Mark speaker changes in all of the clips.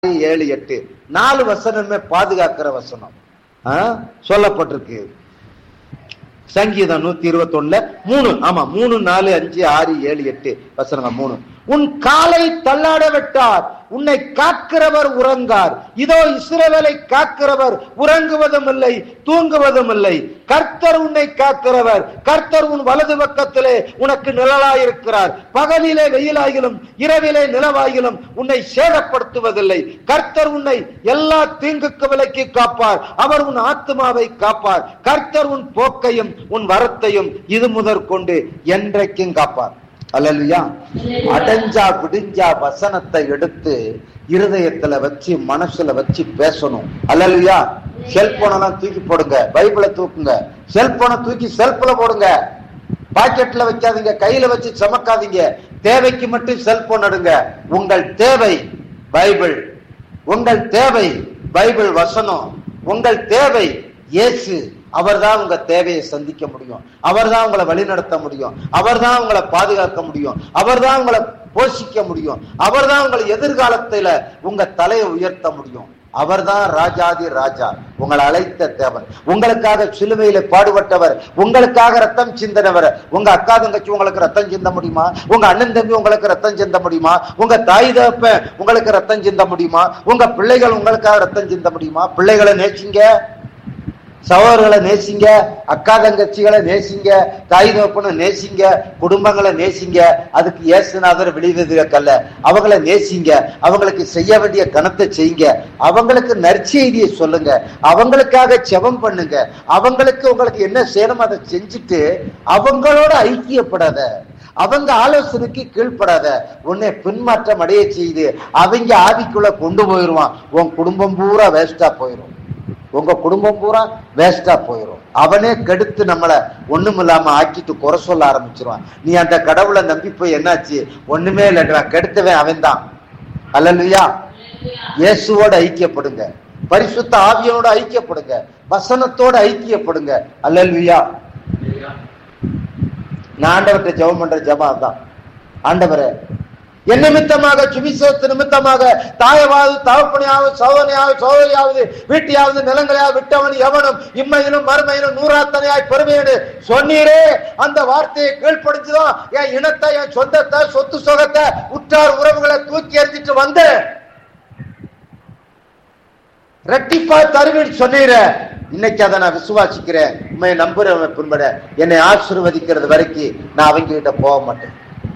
Speaker 1: ஏழு எட்டு நாலு வசனமே பாதுகாக்கிற வசனம் ஆ? சொல்லப்பட்டிருக்கு சங்கீதம் நூத்தி இருபத்தி ஒண்ணுல மூணு ஆமா மூணு நாலு அஞ்சு ஆறு ஏழு எட்டு வசனங்கள் மூணு உன் காலை தள்ளாட விட்டார் உன்னை காக்கிறவர் உறங்கார் இதோ இஸ்ரவேலை காக்கிறவர் உறங்குவதும் இல்லை தூங்குவதும் இல்லை கர்த்தர் உன்னை காக்கிறவர் கர்த்தர் உன் வலது பக்கத்திலே உனக்கு நிழலாயிருக்கிறார் பகலிலே வெயிலாகிலும் இரவிலே நிலவாகிலும் உன்னை சேதப்படுத்துவதில்லை கர்த்தர் உன்னை எல்லா தீங்குக்கு விலக்கி காப்பார் அவர் உன் ஆத்மாவை காப்பார் கர்த்தர் உன் போக்கையும் உன் வரத்தையும் இது முதற்கொண்டு என்றைக்கும் காப்பார் அல்லல்லையா அடைஞ்சா விடிஞ்சா வசனத்தை எடுத்து இருதயத்துல வச்சு மனசுல வச்சு பேசணும் அல்லல்லையா செல்போனெல்லாம் தூக்கி போடுங்க பைபிளை தூக்குங்க செல்போனை தூக்கி செல்ஃப்ல போடுங்க பாக்கெட்ல வைக்காதீங்க கையில வச்சு சமக்காதீங்க தேவைக்கு மட்டும் செல்போன் எடுங்க உங்கள் தேவை பைபிள் உங்கள் தேவை பைபிள் வசனம் உங்கள் தேவை இயேசு அவர்தான் உங்க தேவையை சந்திக்க முடியும் அவர்தான் உங்களை வழிநடத்த முடியும் அவர்தான் உங்களை பாதுகாக்க முடியும் அவர்தான் உங்களை போஷிக்க முடியும் அவர்தான் உங்களை எதிர்காலத்துல உங்க தலையை உயர்த்த முடியும் அவர்தான் ராஜாதி ராஜா உங்களை அழைத்த தேவன் உங்களுக்காக சிலுவையில பாடுபட்டவர் உங்களுக்காக ரத்தம் சிந்தினவர் உங்க அக்கா தங்கச்சி உங்களுக்கு ரத்தம் சிந்த முடியுமா உங்க அண்ணன் தம்பி உங்களுக்கு ரத்தம் சிந்த முடியுமா உங்க தாய் தகப்ப உங்களுக்கு ரத்தம் சிந்த முடியுமா உங்க பிள்ளைகள் உங்களுக்காக ரத்தம் சிந்த முடியுமா பிள்ளைகளை நேசிங்க சகோதரர்களை நேசிங்க அக்கா தங்கச்சிகளை நேசிங்க தாய் தகப்பனை நேசிங்க குடும்பங்களை நேசிங்க அதுக்கு இயேசுநாதர் வெளிவதற்கல்ல அவங்கள நேசிங்க அவங்களுக்கு செய்ய வேண்டிய கணத்தை செய்யுங்க அவங்களுக்கு நற்செய்தியை சொல்லுங்க அவங்களுக்காக செபம் பண்ணுங்க அவங்களுக்கு உங்களுக்கு என்ன செய்யணும் அதை செஞ்சுட்டு அவங்களோட ஐக்கியப்படாத அவங்க ஆலோசனைக்கு கீழ்ப்படாத உன்னை பின்மாற்றம் அடைய செய்து அவங்க ஆவிக்குள்ள கொண்டு போயிருவான் உன் குடும்பம் பூரா வேஸ்டா போயிரும் உங்க குடும்பம் பூரா வேஸ்டா போயிடும் அவனே கெடுத்து நம்மள ஒண்ணும் இல்லாம ஆக்கிட்டு குறை சொல்ல ஆரம்பிச்சிருவான் நீ அந்த கடவுளை நம்பி போய் என்னாச்சு ஒண்ணுமே இல்லைன்றா கெடுத்தவன் அவன் தான் அல்லல்லையா இயேசுவோட ஐக்கியப்படுங்க பரிசுத்த ஆவியோட ஐக்கியப்படுங்க வசனத்தோட ஐக்கியப்படுங்க அல்லல்வியா நான் ஆண்டவர்கிட்ட ஜெபம் பண்ற ஜபம் அதான் ஆண்டவரே என் நிமித்தமாக சுவிசேஷத்து நிமித்தமாக தாயவாவது தகப்பனையாவது சோதனையாவது சோதரியாவது வீட்டையாவது நிலங்களையாவது விட்டவன் எவனும் இம்மையிலும் மறுமையிலும் நூறாத்தனையாய் பெருமையனு சொன்னீரே அந்த வார்த்தையை கீழ்ப்படுத்துதான் என் இனத்தை என் சொந்தத்தை சொத்து சொகத்தை உற்றார் உறவுகளை தூக்கி எறிஞ்சிட்டு வந்தேன் ரெட்டிப்பா தருவின்னு சொன்னீர இன்னைக்கு அதை நான் விசுவாசிக்கிறேன் உண்மையை நம்புறவன் பின்பட என்னை ஆசீர்வதிக்கிறது வரைக்கும் நான் அவங்க கிட்ட போக மாட்டேன்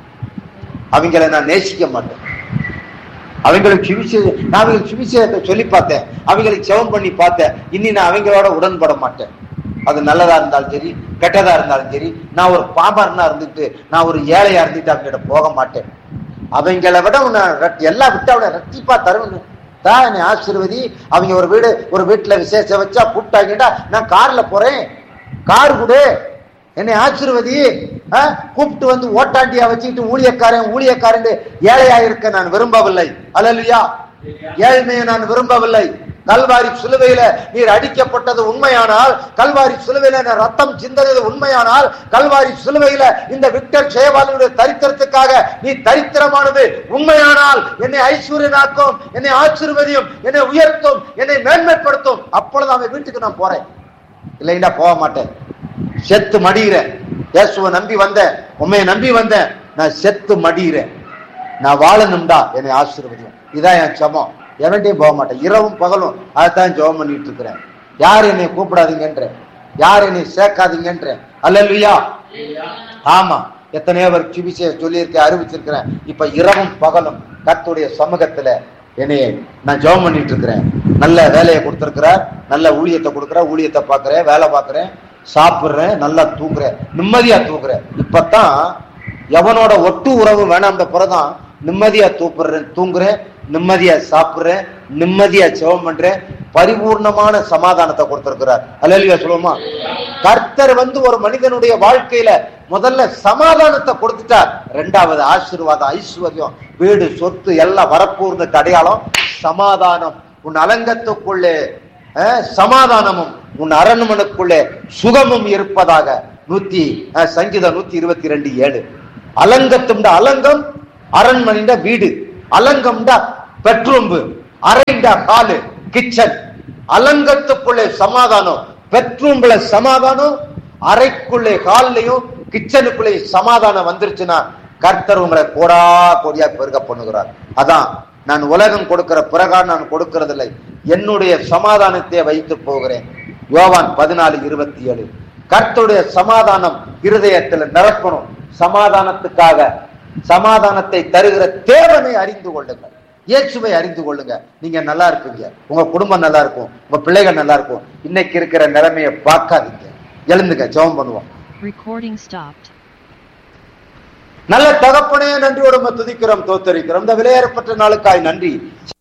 Speaker 1: அவங்கள நான் நேசிக்க மாட்டேன் அவங்களுக்கு சுவிசே நான் அவங்களுக்கு சுவிசேஷத்தை சொல்லி பார்த்தேன் அவங்களுக்கு செவம் பண்ணி பார்த்தேன் இனி நான் அவங்களோட உடன்பட மாட்டேன் அது நல்லதா இருந்தாலும் சரி கெட்டதா இருந்தாலும் சரி நான் ஒரு பாமரனா இருந்துட்டு நான் ஒரு ஏழையா இருந்துட்டு அவங்ககிட்ட போக மாட்டேன் அவங்கள விட உன்னை ரெட்- எல்லாம் விட்டு அவனை ரெட்டிப்பா தருவனு தான் என்னை ஆசீர்வதி அவங்க ஒரு வீடு ஒரு வீட்டுல விசேஷம் வச்சா கூப்பிட்டாங்கடா நான் கார்ல போறேன் கார் கொடு என்னை ஆசீர்வதி ஆ? கூப்பிட்டு வந்து ஓட்டாண்டியா வச்சுக்கிட்டு ஊழியக்காரன் ஊழியக்காரன் ஏழையா இருக்க நான் விரும்பவில்லை அல்லையா ஏழ்மையை நான் விரும்பவில்லை கல்வாரி சிலுவையில நீர் அடிக்கப்பட்டது உண்மையானால் கல்வாரி சிலுவையில நான் ரத்தம் சிந்தனது உண்மையானால் கல்வாரி சிலுவையில இந்த விக்டர் சேவாலுடைய தரித்திரத்துக்காக நீ தரித்திரமானது உண்மையானால் என்னை ஐஸ்வர்யனாக்கும் என்னை ஆசீர்வதியும் என்னை உயர்த்தும் என்னை மேன்மைப்படுத்தும் அப்பொழுது அவன் வீட்டுக்கு நான் போறேன் இல்லைன்னா போக மாட்டேன் செத்து மடிகிறேன் இயேசுவை நம்பி வந்தேன் உண்மையை நம்பி வந்தேன் நான் செத்து மடிகிறேன் நான் வாழணும்டா என்னை ஆசீர்வதியும் இதான் என் சமம் எவன்டையும் போக மாட்டேன் இரவும் பகலும் அதைத்தான் ஜெபம் பண்ணிட்டு இருக்கிறேன் யார் என்னை கூப்பிடாதீங்கன்ற யார் என்னை சேர்க்காதீங்கன்ற அல்லல்லையா ஆமா எத்தனையோ பேர் சுபிசே சொல்லியிருக்கேன் அறிவிச்சிருக்கிறேன் இப்ப இரவும் பகலும் கர்த்தருடைய சமூகத்துல என்னைய நான் ஜெபம் பண்ணிட்டு இருக்கிறேன் நல்ல வேலையை கொடுத்திருக்கிறார் நல்ல ஊழியத்தை கொடுக்குறேன் ஊழியத்தை பார்க்கிறேன் வேலை பார்க்கிறேன் சாப்பிடுறேன் நல்லா தூங்குறேன் நிம்மதியா தூங்குறேன் இப்பதான் எவனோட ஒட்டு உறவு வேணாம் பிறதான் நிம்மதியா தூப்புறேன் தூங்குறேன் நிம்மதியா சாப்பிடுறேன் நிம்மதியா ஜெபம் பண்றேன் பரிபூர்ணமான சமாதானத்தை கொடுத்திருக்கிறார் அல்லா சொல்லுவோமா கர்த்தர் வந்து ஒரு மனிதனுடைய வாழ்க்கையில முதல்ல சமாதானத்தை கொடுத்துட்டார் ரெண்டாவது ஆசீர்வாதம் ஐஸ்வர்யம் வீடு சொத்து எல்லாம் வரப்போறது அடையாளம் சமாதானம் உன் அலங்கத்துக்குள்ளே அஹ், சமாதானமும் உன் அரண்மனைக்குள்ளே சுகமும் இருப்பதாக நூத்தி அஹ், சங்கீதம் நூத்தி இருபத்தி ரெண்டு ஏழு அலங்கத்தும்ட அலங்கம் அரண்மனைண்ட வீடு அலங்கம்டா பெட்ரூம்பு அரைண்ட ஹாலு கிச்சன் அலங்கத்துக்குள்ளே சமாதானம் பெட்ரூம்ல சமாதானம் அறைக்குள்ளே ஹால்லையும் கிச்சனுக்குள்ளே சமாதானம் வந்துருச்சுன்னா கர்த்தர் உங்களை கோடா கோடியா பெருக பண்ணுகிறார் அதான் நான் உலகம் கொடுக்கிற பிரகாரம் நான் கொடுக்கறதில்லை என்னுடைய சமாதானத்தை வைத்து போகிறேன் யோவான் பதினாலு இருபத்தி ஏழு கர்த்தருடைய சமாதானம் இருதயத்தில் நிரப்பணும் சமாதானத்துக்காக சமாதானத்தை தருகிற தேவனை அறிந்து கொள்ளுங்கள் இயேசுவை அறிந்து கொள்ளுங்க நீங்க நல்லா இருப்பீங்க உங்க குடும்பம் நல்லா இருக்கும் உங்க பிள்ளைகள் நல்லா இருக்கும் இன்னைக்கு இருக்கிற நிலைமையை பார்க்காதீங்க எழுந்துங்க ஜெபம் பண்ணுவோம்
Speaker 2: Recording stopped.
Speaker 1: நல்ல தகப்பனே நன்றியோடு உம்மை துதிக்கிறோம் தோத்தரிக்கிறோம் இந்த விலையேறப்பட்ட நாளுக்காய் நன்றி